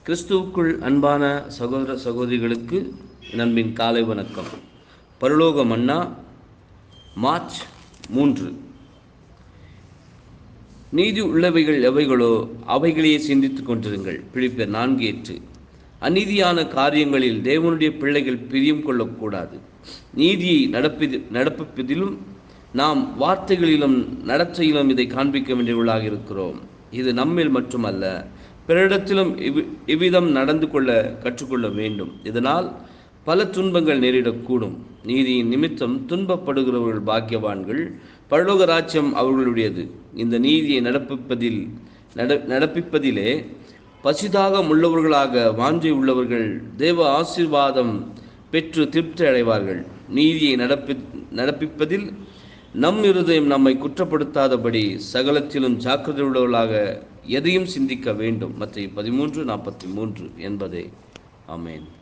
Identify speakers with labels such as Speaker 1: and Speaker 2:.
Speaker 1: கிறிஸ்துவுக்குள் அன்பான சகோதர சகோதரிகளுக்கு நண்பின் காலை வணக்கம் பரலோக மன்னா மார்ச் மூன்று நீதி உள்ளவைகள் எவைகளோ அவைகளையே சிந்தித்துக் கொண்டிருங்கள் பிழிப்பர் நான்கு எட்டு அநீதியான காரியங்களில் தேவனுடைய பிள்ளைகள் பிரியம் கொள்ளக்கூடாது நீதியை நடப்பது நடப்பிப்பதிலும் நாம் வார்த்தைகளிலும் நடத்தையிலும் இதை காண்பிக்க வேண்டியவர்களாக இருக்கிறோம் இது நம்மில் மட்டுமல்ல பிறரிடத்திலும் இவ்வி இவ்விதம் நடந்து கொள்ள கற்றுக்கொள்ள வேண்டும் இதனால் பல துன்பங்கள் நேரிடக்கூடும் நீதியின் நிமித்தம் துன்பப்படுகிறவர்கள் பாக்கியவான்கள் பரலோக ராஜ்யம் அவர்களுடையது இந்த நீதியை நடப்பிப்பதில் நட நடப்பிப்பதிலே பசிதாக உள்ளவர்களாக வாஞ்சை உள்ளவர்கள் தேவ ஆசீர்வாதம் பெற்று திருப்தி அடைவார்கள் நீதியை நடப்பி நடப்பிப்பதில் நம் இருதயம் நம்மை குற்றப்படுத்தாதபடி சகலத்திலும் ஜாக்கிரதை உள்ளவர்களாக எதையும் சிந்திக்க வேண்டும் மற்ற பதிமூன்று நாற்பத்தி மூன்று என்பதே ஆமேன்